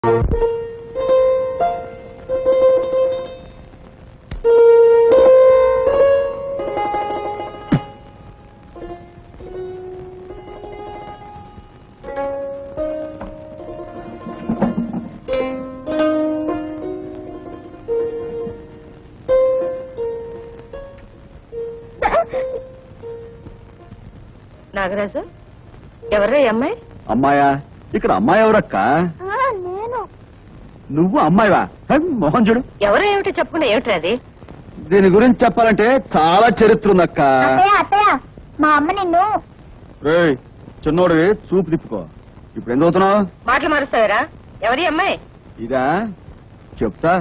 నాగరాజు ఎవరా ఈ అమ్మాయి అమ్మాయా ఇక్కడ అమ్మాయి ఎవరక్క నేను నువ్వు అమ్మాయివా హే, మోహన్ చూడు ఎవరో ఏమిటో చెప్పకుండా ఏమిట్రా అది దీని గురించి చెప్పాలంటే చాలా చరిత్ర ఉందక్క అత్తయ్య అత్తయ్య మా అమ్మ నిన్ను రేయ్ చిన్నోడివి చూపు తిప్పుకో ఇప్పుడు ఏం చదువుతున్నావు మాటలు మారుస్తావరా ఎవరి అమ్మాయి ఇదా చెప్తా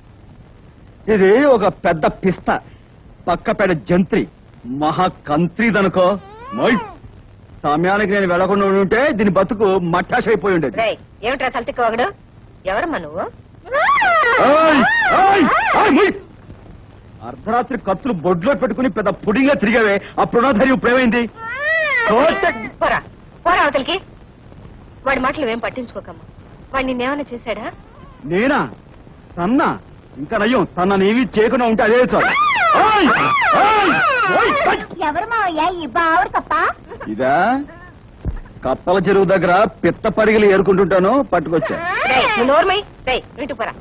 ఇది ఒక పెద్ద పిస్త పక్కపేట జంత్రి మహా కంత్రిదనుకో మై సమయానికి నేను వెళ్లకుండా ఉండి ఉంటే దీని బతుకు మట్టాష్ అయిపోయి ఉండేది రేయ్ ఏమిట్రా తలతిక్క ఒకడు ఎవరమ్మా నువ్వు ఏయ్! ఏయ్! ఏయ్, ముయ్! అర్ధరాత్రి కత్తులు బొడ్లో పెట్టుకుని పెద్ద పుడిగా తిరిగావే ఆ పునాధరి ఇప్పుడు ఏమైంది కోట- పోరా పోరా అవతలికి వాడి మాటలు ఏం పట్టించుకోకమ్మా వాడు నిన్నేమైనా చేశాడా నేనా తన్నా ఇంకా నయ్యం తననేవి చేయకుండా ఉంటే అదే చాలు ఏయ్! ఏయ్! ఓయ్! ఏయ్! ఎవరు మావయ్య ఈ బావుడు కప్ప ఇదా కప్పల చెరువు దగ్గర పిత్త పరిగలు ఏరుకుంటుంటాను పట్టుకొచ్చా రేయ్ నువ్వు నోర్మై రేయ్ నువ్వు పోరా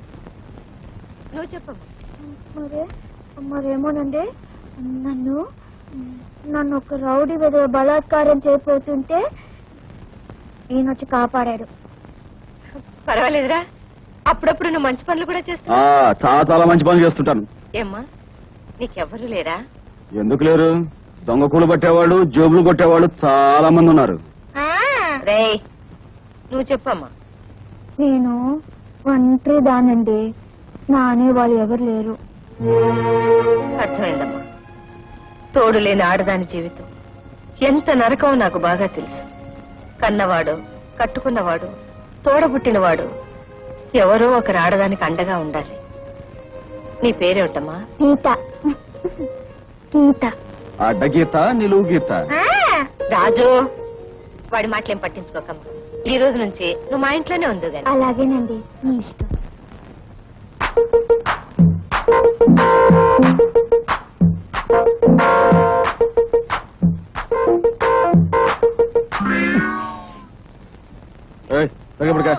నువ్వు చెప్పమ్మా మరే మరేమోనండి నన్ను నన్ను ఒక రౌడీ విధవ బలాత్కారం చేయబోతుంటే ఈయన వచ్చి కాపాడాడు పర్వాలేదురా అప్పుడప్పుడు నువ్వు మంచి పనులు కూడా చేస్తావు ఆ చాలా చాలా మంచి పనులు చేస్తుంటాను ఏమ్మా నీకెవ్వరూ లేరా ఎందుకు లేరు దొంగ కూలు పట్టేవాళ్ళు జోబులు కొట్టేవాళ్ళు చాలా మంది ఉన్నారు రేయ్ నువ్వు చెప్పమ్మా నేను ఒంటరి దానండి నా అనే వాళ్ళు ఎవరు లేరు అర్థమైందమ్మా తోడు లేని ఆడదాని జీవితం ఎంత నరకమో నాకు బాగా తెలుసు కన్నవాడు కట్టుకున్నవాడు తోడబుట్టినవాడు ఎవరో ఒకరు ఆడదానికి అండగా ఉండాలి నీ పేరేమిటమ్మా గీత గీత అడ్డగీత నిలువు గీత రాజు వాడి మాటలేం పట్టించుకోకమ్మా ఈ రోజు నుంచి నువ్వు మా ఇంట్లోనే ఉంది గాని అలాగేనండి మీ ఇష్టం ఏయ్, తగ్గబడికా.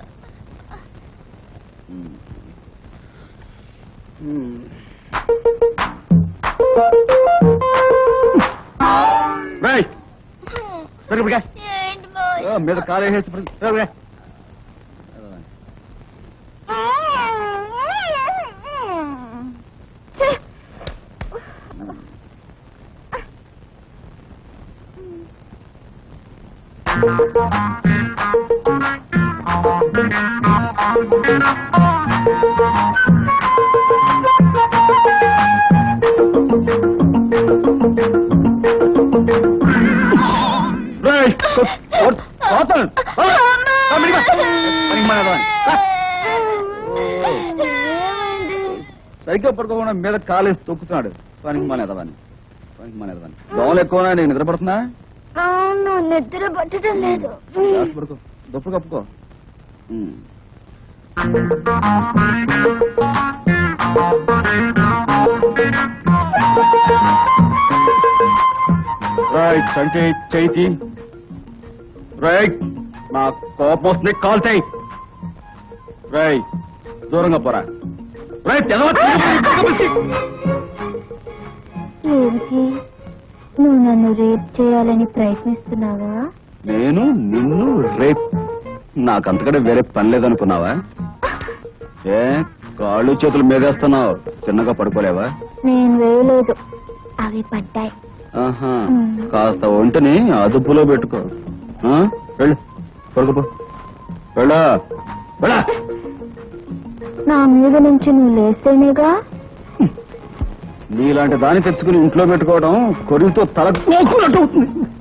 రేయ్, తగ్గబడికా. ఓ, మీద కాలు వేసేసి పడు. తగ్గబడికా. రేయ్, కొ- కొ- కొడతాను. ఆ, ఆ, మిడిగా. పనికి మానేదవాని. ఆ. ఓ, సరిగ్గా పడుకోకుండా మీద కాలేసి తొక్కుతున్నాడు పనికి మానేదవాని పనికి మానేదవాని దోమలు ఎక్కువ నేను నిద్రపడుతున్నా అవును నిద్ర పట్టడం లేదు జాగ్రత్త పడుకో దుప్పటి కప్పుకో ఉమ్. రైట్ అంటే చైతి రైట్ నా కోపం వస్తుంది కాల్తాయి రైట్ దూరంగా పోరా రైట్ ఏంటి నువ్వు నన్ను రేప్ చేయాలని ప్రయత్నిస్తున్నావా నేను నిన్ను రేప్ నాకంతకంటే వేరే పని లేదనుకున్నావా ఏ కాళ్ళు చేతులు మీదేస్తున్నావు చిన్నగా పడుకోలేవా నేను వేయలేదు అవి పడ్డాయి ఆహా కాస్త ఒంటిని అదుపులో పెట్టుకో ఆ? వెళ్ళు పడుకోపో వెళ్ళా వెళ్ళా నా మీద నుంచి నువ్వు లేస్తేనేగా నీలాంటి దాన్ని తెచ్చుకుని ఇంట్లో పెట్టుకోవడం కొరివితో తల నోక్కున్నట్టు అవుతుంది